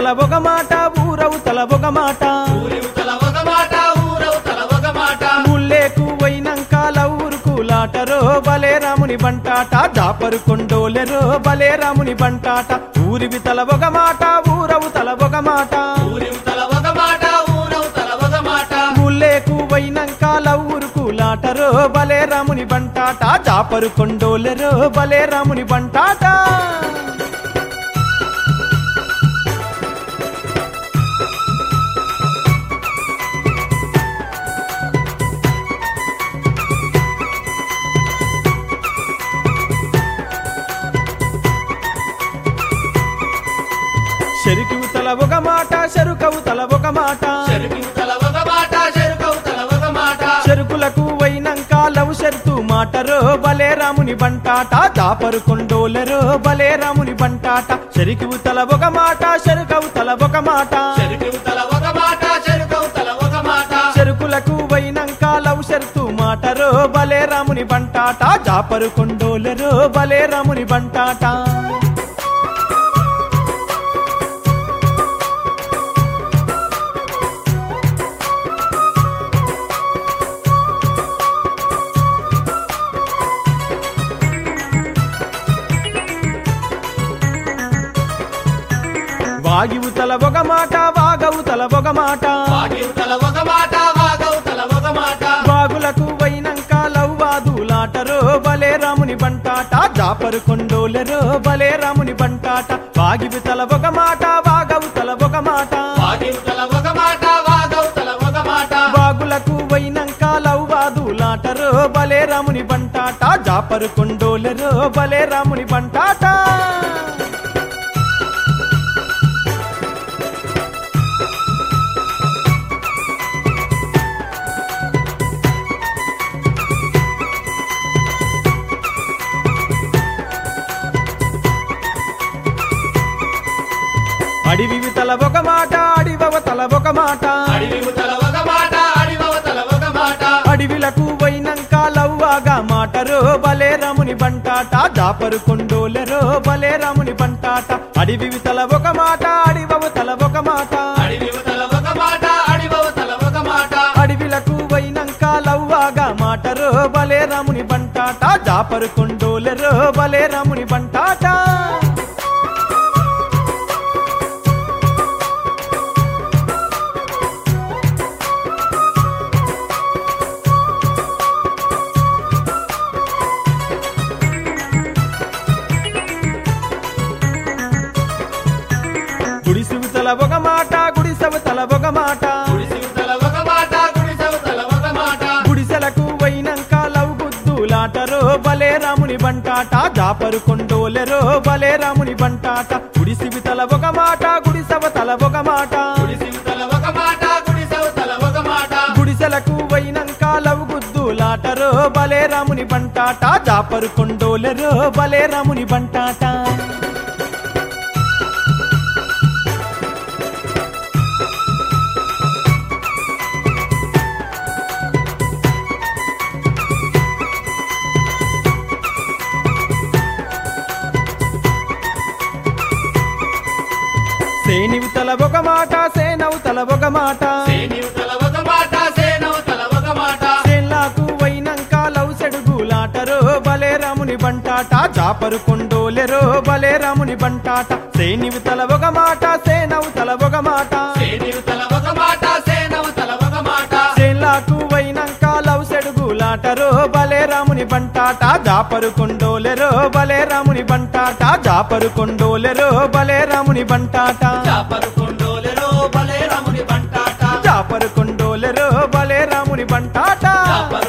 ఊరివుతల ఒక మాట ఊరవుతల ఒక మాట ఊరివతల ఒక మాట ఊరవతల ఒక మాట ముల్లేకు పోయినంక లవ్వురుకు లాటరో బలే రాముని బంటాట దాపరు కొండోలెరో బలే రాముని బంటాట ఊరివితల ఒక మాట ఊరవుతల ఒక మాట ఊరివతల ఒక మాట ఊరవతల ఒక మాట ముల్లేకు పోయినంక లవ్వురుకు లాటరో బలే రాముని బంటాట దాపరు కొండోలెరో బలే రాముని బంటాట చెరుకుతల ఒక మాట చెరుకవుతల ఒక మాట చెరుకువతల ఒక మాట చెరుకవతల ఒక మాట చెరుకులకు వైనంక లవ్ షర్తు మాటరో బలే రాముని బంటాట దాపరు కొండోలరో బలే రాముని బంటాట చెరుకుతల ఒక మాట చెరుకవుతల ఒక మాట చెరుకువతల ఒక మాట చెరుకవతల ఒక మాట చెరుకులకు వైనంక లవ్ షర్తు మాటరో బలే రాముని బంటాట దాపరు కొండోలరో బలే రాముని బంటాట వాయువుతల ఒక మాట వాగవుతల ఒక మాట వాగివతల ఒక మాట వాగవతల ఒక మాట బాగులకు వైనంక లవ్వాదులాటరో బలే రాముని బంటాట దాపరు కొండోలరో బలే రాముని బంటాట వాగివితల ఒక మాట వాగవుతల ఒక మాట వాగివతల ఒక మాట వాగవతల ఒక మాట బాగులకు వైనంక లవ్వాదులాటరో బలే రాముని బంటాట దాపరు కొండోలరో బలే రాముని బంటాట అడివివితల ఒక మాట అడివవతల ఒక మాట అడివివతల ఒక మాట అడివవతల ఒక మాట అడవిలకు పోయినంక లవ్వాగా మాటరో బలే రాముని బంటాట దాపరు కొండోలెరో బలే రాముని బంటాట అడవివితల ఒక మాట అడివవతల ఒక మాట అడివివతల ఒక మాట అడివవతల ఒక మాట అడవిలకు పోయినంక లవ్వాగా మాటరో బలే రాముని బంటాట దాపరు కొండోలెరో బలే రాముని బంటాట గుడిసుతల ఒక మాట గుడిసవతల ఒక మాట గుడిసివతల ఒక మాట గుడిసవతల ఒక మాట గుడిసెలకు పోయినంక లవ్ గుద్దులాటరో బలే రాముని బంటాట దాపరు కొండోలెరో బలే రాముని బంటాట గుడిసివితల ఒక మాట గుడిసవతల ఒక మాట గుడిసివతల ఒక మాట గుడిసవతల ఒక మాట గుడిసెలకు పోయినంక లవ్ గుద్దులాటరో బలే రాముని బంటాట దాపరు కొండోలెరో బలే రాముని బంటాట సేనివుతల ఒక మాట సేనవుతల ఒక మాట సేనివతల ఒక మాట సేనవతల ఒక మాట సేన్లాకు వైనంక లవ్ సెడుగులాటరో బలే రాముని బంటాట జాపరు కొండోలెరో బలే రాముని బంటాట సేనివుతల ఒక మాట సేనవుతల ఒక మాట సేనివతల ఒక మాట సేనవతల ఒక మాట సేన్లాకు వైనంక లవ్ సెడుగులాటరో బలే రాముని బంటాట జాపరు కొండోలెరో బలే రాముని బంటాట జాపరు కొండోలెరో బలే రాముని బంటాట చాపరు కొండోలెరో బలే రాముని బంటాట జాపరు కొండోలెరో బలే రాముని బంటాట చాపరు